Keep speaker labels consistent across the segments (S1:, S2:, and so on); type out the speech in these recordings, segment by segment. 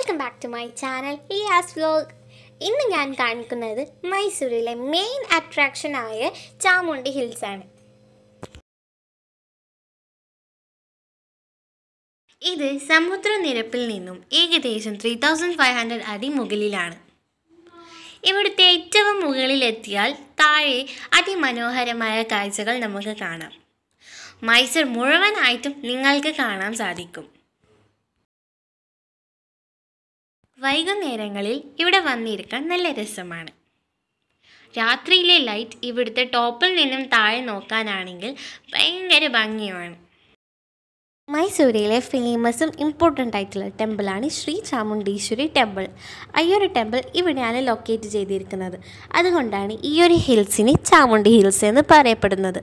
S1: Welcome back to my channel Liyas vlog ഇന്ന് ഞാൻ കാണിക്കുന്നത് മൈസൂരിലെ മെയിൻ അട്രാക്ഷനായ ചാമുണ്ടി ഹിൽസ് ആണ് ഇത് സമുദ്രനിരപ്പിൽ നിന്നും ഏകദേശം ത്രീ തൗസൻഡ് ഫൈവ് ഹൺഡ്രഡ് അടി മുകളിലാണ് ഇവിടുത്തെ ഏറ്റവും മുകളിലെത്തിയാൽ താഴെ അതിമനോഹരമായ കാഴ്ചകൾ നമുക്ക് കാണാം മൈസൂർ മുഴുവനായിട്ടും നിങ്ങൾക്ക് കാണാൻ സാധിക്കും വൈകുന്നേരങ്ങളിൽ ഇവിടെ വന്നിരിക്കാൻ നല്ല രസമാണ് രാത്രിയിലെ ലൈറ്റ് ഇവിടുത്തെ ടോപ്പിൽ നിന്നും താഴെ നോക്കാനാണെങ്കിൽ ഭയങ്കര ഭംഗിയുമാണ് മൈസൂരിലെ ഫേമസും ഇമ്പോർട്ടൻ്റ് ആയിട്ടുള്ള ടെമ്പിളാണ് ശ്രീ ചാമുണ്ടീശ്വരി ടെമ്പിൾ ഈ ഒരു ടെമ്പിൾ ഇവിടെയാണ് ലൊക്കേറ്റ് ചെയ്തിരിക്കുന്നത് അതുകൊണ്ടാണ് ഈ ഒരു ഹിൽസിന് ചാമുണ്ടി ഹിൽസ് എന്ന് പറയപ്പെടുന്നത്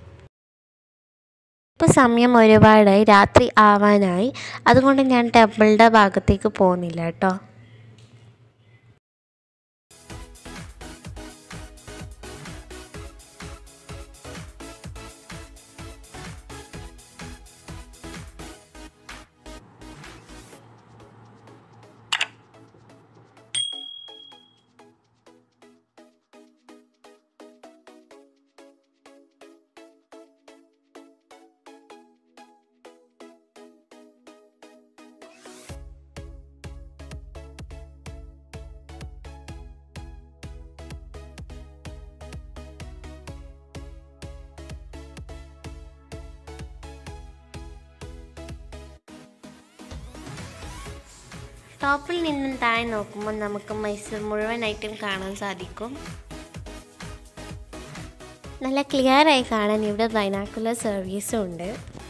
S1: ഇപ്പോൾ സമയം ഒരുപാടായി രാത്രി ആവാനായി അതുകൊണ്ട് ഞാൻ ടെമ്പിളിൻ്റെ ഭാഗത്തേക്ക് പോകുന്നില്ല കേട്ടോ ടോപ്പിൽ നിന്നും താഴെ നോക്കുമ്പോൾ നമുക്ക് മൈസൂർ മുഴുവനായിട്ടും കാണാൻ സാധിക്കും നല്ല ക്ലിയർ ആയി കാണാൻ ഇവിടെ ബൈനാക്കുലർ സർവീസും ഉണ്ട്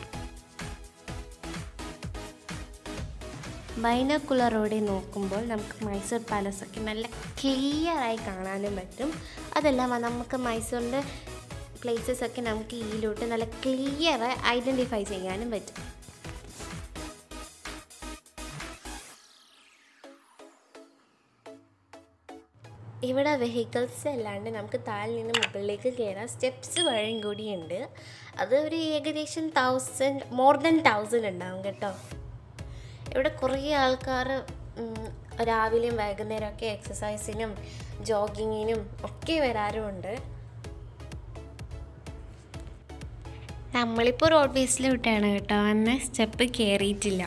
S1: ബൈനാക്കുലറോടെ നോക്കുമ്പോൾ നമുക്ക് മൈസൂർ പാലസൊക്കെ നല്ല ക്ലിയർ ആയി കാണാനും പറ്റും അതല്ല നമുക്ക് മൈസൂരിൻ്റെ പ്ലേസസ് ഒക്കെ നമുക്ക് ഇതിലോട്ട് നല്ല ക്ലിയറായി ഐഡൻറ്റിഫൈ ചെയ്യാനും പറ്റും ഇവിടെ വെഹിക്കിൾസ് അല്ലാണ്ട് നമുക്ക് താഴെ നിന്ന് മുകളിലേക്ക് കയറാൻ സ്റ്റെപ്സ് വഴിയും കൂടിയുണ്ട് അത് ഒരു ഏകദേശം തൗസൻഡ് മോർ ദൻ തൗസൻഡ് ഉണ്ടാവും കേട്ടോ ഇവിടെ കുറേ ആൾക്കാർ രാവിലെയും വൈകുന്നേരമൊക്കെ എക്സസൈസിനും ജോഗിങ്ങിനും ഒക്കെ വരാറുമുണ്ട് നമ്മളിപ്പോൾ റോഡ് ബേസിൽ വിട്ടാണ് കേട്ടോ അന്ന് സ്റ്റെപ്പ് കയറിയിട്ടില്ല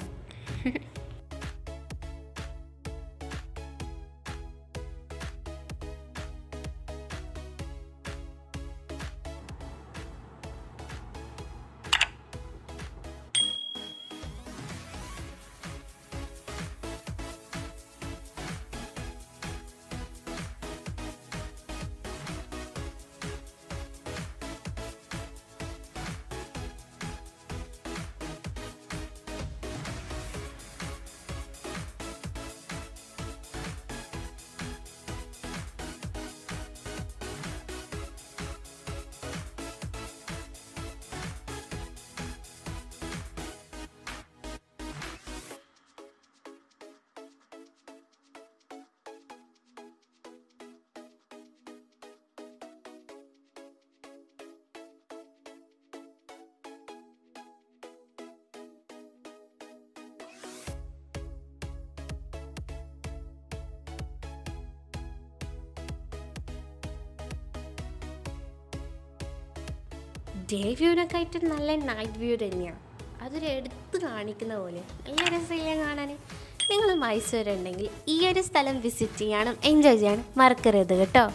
S1: ഡേ വ്യൂവിനൊക്കെ ആയിട്ട് നല്ല നൈറ്റ് വ്യൂ തന്നെയാണ് അതൊരു എടുത്ത് കാണിക്കുന്ന പോലെ നല്ല രസമില്ല കാണാൻ നിങ്ങൾ മൈസൂർ ഉണ്ടെങ്കിൽ ഈ ഒരു സ്ഥലം വിസിറ്റ് ചെയ്യാനും എൻജോയ് ചെയ്യാനും മറക്കരുത് കേട്ടോ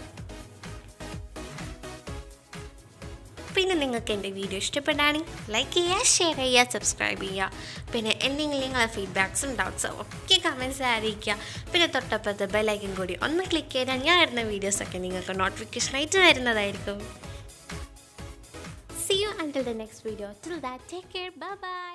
S1: പിന്നെ നിങ്ങൾക്ക് എൻ്റെ വീഡിയോ ഇഷ്ടപ്പെടാണെങ്കിൽ ലൈക്ക് ചെയ്യുക ഷെയർ ചെയ്യുക സബ്സ്ക്രൈബ് ചെയ്യുക പിന്നെ എന്തെങ്കിലും നിങ്ങളെ ഫീഡ്ബാക്സും ഡൗട്ട്സും ഒക്കെ കമൻസ് അറിയിക്കുക പിന്നെ തൊട്ടപ്പുറത്ത് ബെല്ലൈക്കൻ കൂടി ഒന്ന് ക്ലിക്ക് ചെയ്താൽ ഞാൻ ഇടുന്ന വീഡിയോസൊക്കെ നിങ്ങൾക്ക് നോട്ടിഫിക്കേഷനായിട്ട് വരുന്നതായിരിക്കും See you until the next video. Till that, take care. Bye bye.